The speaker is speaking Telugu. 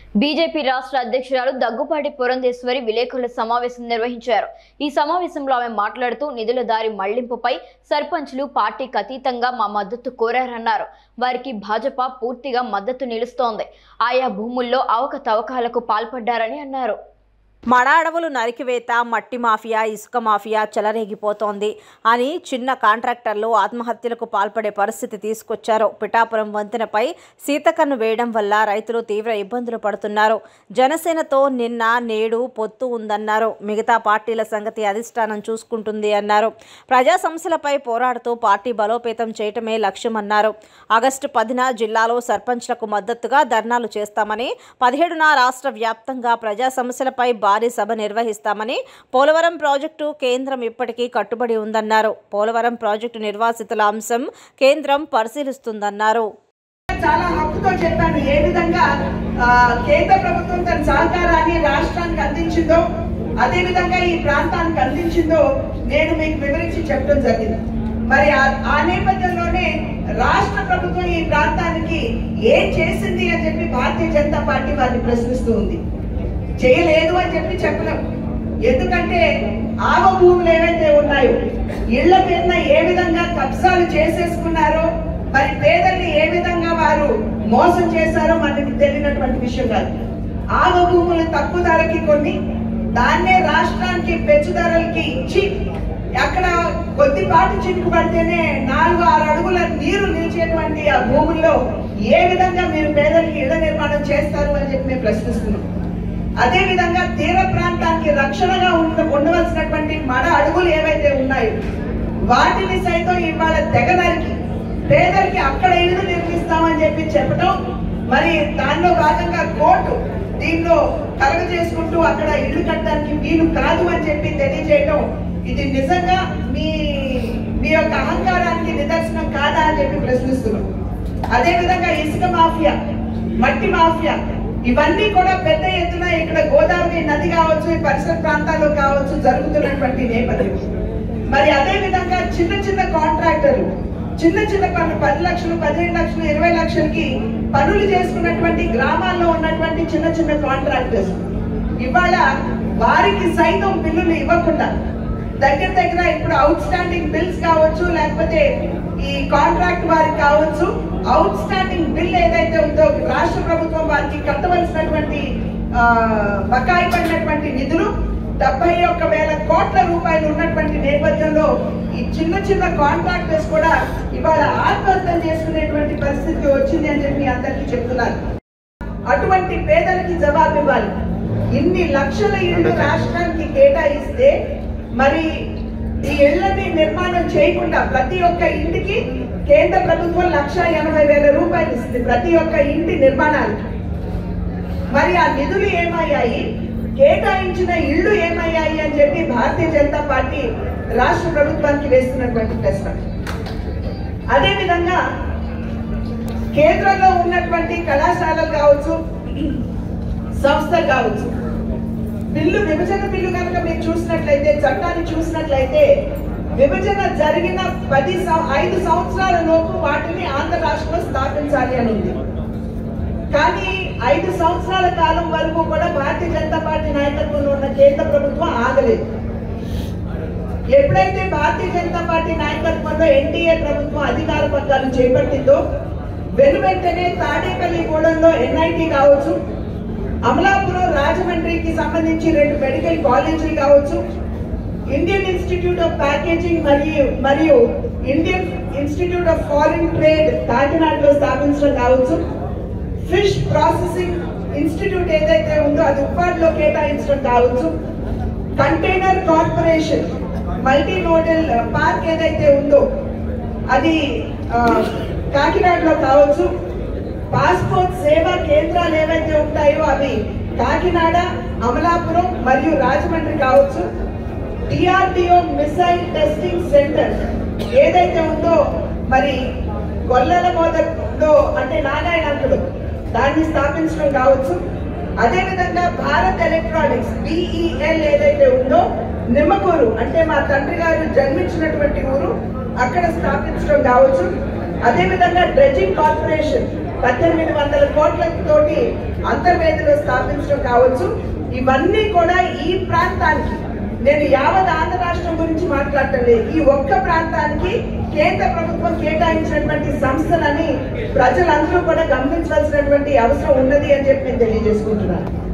బీజేపీ రాష్ట్ర అధ్యక్షురాలు దగ్గుపాటి పురంధేశ్వరి విలేకరుల సమావేశం నిర్వహించారు ఈ సమావేశంలో ఆమె మాట్లాడుతూ నిధుల దారి మళ్లింపుపై సర్పంచ్లు పార్టీకి అతీతంగా మా మద్దతు కోరారన్నారు వారికి భాజపా పూర్తిగా మద్దతు నిలుస్తోంది ఆయా భూముల్లో అవకతవకాలకు పాల్పడ్డారని అన్నారు మడ అడవులు నరికివేత మట్టి మాఫియా ఇసుక మాఫియా చెలరేగిపోతోంది అని చిన్న కాంట్రాక్టర్లు ఆత్మహత్యలకు పాల్పడే పరిస్థితి తీసుకొచ్చారు పిఠాపురం వంతెనపై సీతకన్ను వేయడం వల్ల రైతులు తీవ్ర ఇబ్బందులు పడుతున్నారు జనసేనతో నిన్న నేడు పొత్తు ఉందన్నారు మిగతా పార్టీల సంగతి అధిష్టానం చూసుకుంటుంది అన్నారు ప్రజా సమస్యలపై పోరాడుతూ పార్టీ బలోపేతం చేయటమే లక్ష్యమన్నారు ఆగస్టు పదిన జిల్లాలో సర్పంచ్లకు మద్దతుగా ధర్నాలు చేస్తామని పదిహేడున రాష్ట్ర వ్యాప్తంగా ప్రజా సమస్యలపై భారీ సభ నిర్వహిస్తామని పోలవరం ప్రాజెక్టు కేంద్రం ఇప్పటికీ కట్టుబడి ఉందన్నారు పోలవరం ప్రాజెక్టు నిర్వాసితుల అంశం కేంద్రం పరిశీలిస్తుందన్నారు చాలా హక్కుతో చెప్పాను ఏ విధంగా ఆ, కేంద్ర ప్రభుత్వం తన సహకారాన్ని రాష్ట్రానికి అందించిందో అదే విధంగా ఈ ప్రాంతానికి అందించిందో నేను మీకు వివరించి చెప్పడం జరిగింది మరి ఆ- ఆ నేపథ్యంలోనే రాష్ట్ర ప్రభుత్వం ఈ ప్రాంతానికి ఏం చేసింది అని చెప్పి భారతీయ జనతా పార్టీ వారిని ప్రశ్నిస్తూ ఉంది చేయలేదు అని చెప్పి చెప్పలేం ఎందుకంటే ఆవ భూములు ఏవైతే ఉన్నాయో ఇళ్ల మీద ఏ విధంగా కబ్జాలు చేసేసుకున్నారో మరి పేదల్ని ఏ విధంగా వారు మోసం చేశారో మనకి తెలియనటువంటి విషయం కాదు ఆవ భూములు తక్కువ ధరకి కొన్ని దాన్నే రాష్ట్రానికి పెంచు ధరలకి ఇచ్చి అక్కడ కొద్దిపాటి చినుకు పడితేనే నాలుగు ఆరు అడుగుల నీరు నిలిచేటువంటి ఆ భూముల్లో ఏ విధంగా మీరు పేదలకి ఇళ్ల నిర్మాణం చేస్తారు అని చెప్పి మేము ప్రశ్నిస్తున్నాం అదే విధంగా తీర ప్రాంతానికి రక్షణగా ఉండ ఉండవలసినటువంటి మడ అడుగులు ఏవైతే ఉన్నాయో వాటిని సైతం ఇవాళ తెగనరికి పేదలకి అక్కడ ఇల్లు నిర్మిస్తామని చెప్పి చెప్పడం మరి దానిలో భాగంగా కోర్టు దీనిలో కలగ చేసుకుంటూ అక్కడ ఇల్లు కట్టడానికి వీలు కాదు అని చెప్పి తెలియజేయడం ఇది నిజంగా మీ మీ యొక్క అహంకారానికి నిదర్శనం కాదా అని చెప్పి ప్రశ్నిస్తున్నాం అదే విధంగా ఇసుక మాఫియా మట్టి మాఫియా ఇవన్నీ కూడా పెద్ద ఎత్తున ఇక్కడ గోదావరి నది కావచ్చు ఈ పరిసర ప్రాంతాల్లో కావచ్చు జరుగుతున్నటువంటి నేపథ్యం మరి అదే విధంగా చిన్న చిన్న కాంట్రాక్టర్లు చిన్న చిన్న పనులు పది లక్షలు పదిహేను లక్షలు ఇరవై లక్షలకి పనులు చేసుకున్నటువంటి గ్రామాల్లో ఉన్నటువంటి చిన్న చిన్న కాంట్రాక్టర్స్ ఇవాళ వారికి సైతం బిల్లులు ఇవ్వకుండా దగ్గర దగ్గర ఇప్పుడు అవుట్ స్టాండింగ్ బిల్స్ కావచ్చు లేకపోతే ఈ కాంట్రాక్ట్ వారికి కావచ్చు అవుట్ స్టాండింగ్ బిల్ ఏదైతే ఉందో రాష్ట్ర ప్రభుత్వం వారికి కట్టవలసినటువంటి ఆ, బకాయి పడినటువంటి నిధులు డెబ్బై ఒక్క వేల కోట్ల రూపాయలు ఉన్నటువంటి నేపథ్యంలో ఈ చిన్న చిన్న కాంట్రాక్టర్స్ కూడా ఇవాళ ఆత్మహత్య చేసుకునేటువంటి పరిస్థితి వచ్చింది అని చెప్పి అందరికీ చెప్తున్నారు అటువంటి పేదలకి జవాబు ఇవ్వాలి ఇన్ని లక్షల ఇళ్ళు రాష్ట్రానికి కేటాయిస్తే మరి ఈ ఇళ్లని నిర్మాణం చేయకుండా ప్రతి ఒక్క ఇంటికి కేంద్ర ప్రభుత్వం లక్ష ఎనభై వేల రూపాయలు ఇస్తుంది ప్రతి ఒక్క ఇంటి నిర్మాణానికి మరి ఆ నిధులు ఏమయ్యాయి కేటాయించిన ఇళ్ళు ఏమయ్యాయి అని చెప్పి భారతీయ జనతా పార్టీ రాష్ట్ర ప్రభుత్వానికి వేస్తున్నటువంటి ప్రశ్న అదే విధంగా కేంద్రంలో ఉన్నటువంటి కళాశాలలు కావచ్చు సంస్థలు కావచ్చు బిల్లు విభజన బిల్లు కనుక మీరు చూసినట్లయితే చట్టాన్ని చూసినట్లయితే విభజన జరిగిన పది సం- ఐదు సంవత్సరాల లోపు వాటిని ఆంధ్ర రాష్ట్రంలో స్థాపించాలి అని ఉంది కానీ ఐదు సంవత్సరాల కాలం వరకు కూడా భారతీయ జనతా పార్టీ నాయకత్వంలో ఉన్న కేంద్ర ప్రభుత్వం ఆగలేదు ఎప్పుడైతే భారతీయ జనతా పార్టీ నాయకత్వంలో ఎన్డీఏ ప్రభుత్వం అధికార పగ్గాలు చేపట్టిందో వెను వెంటనే తాడేపల్లి గూడెంలో ఎన్ఐటి కావచ్చు అమలాపురం రాజమండ్రికి సంబంధించి రెండు మెడికల్ కాలేజీలు కావచ్చు ఇండియన్ ఇన్స్టిట్యూట్ ఆఫ్ ప్యాకేజింగ్ మరియు మరియు Indian institute of foreign trade కాకినాడలో స్థాపించడం కావచ్చు ఫిష్ ప్రాసెసింగ్ ఇన్స్టిట్యూట్ ఏదైతే ఉందో అది ఉప్పాడులో కేటాయించడం కావచ్చు container corporation multi modal park ఏదైతే ఉందో అది ఆ, కాకినాడలో కావచ్చు పాస్పోర్ట్ సేవా కేంద్రాలు ఏవైతే ఉంటాయో అవి కాకినాడ అమలాపురం మరియు రాజమండ్రి కావచ్చు డిఆర్డిఓ మిసైల్ టెస్టింగ్ సెంటర్ ఏదైతే ఉందో మరి గొల్లల మోదలో అంటే నారాయణంకుడు దాన్ని స్థాపించడం కావచ్చు అదేవిధంగా భారత్ ఎలక్ట్రానిక్స్ బిఈఎల్ ఏదైతే ఉందో నిమ్మకూరు అంటే మా తండ్రి గారు జన్మించినటువంటి ఊరు అక్కడ స్థాపించడం కావచ్చు అదేవిధంగా డ్రెడ్జింగ్ కార్పొరేషన్ పద్దెనిమిది వందల కోట్ల తోటి అంతర్వేదిలో స్థాపించడం కావచ్చు ఇవన్నీ కూడా ఈ ప్రాంతానికి నేను యావత్ ఆంధ్ర రాష్ట్రం గురించి మాట్లాడటం లేదు ఈ ఒక్క ప్రాంతానికి కేంద్ర ప్రభుత్వం కేటాయించినటువంటి సంస్థలని ప్రజలందరూ కూడా గమనించవలసినటువంటి అవసరం ఉన్నది అని చెప్పి నేను తెలియజేసుకుంటున్నాను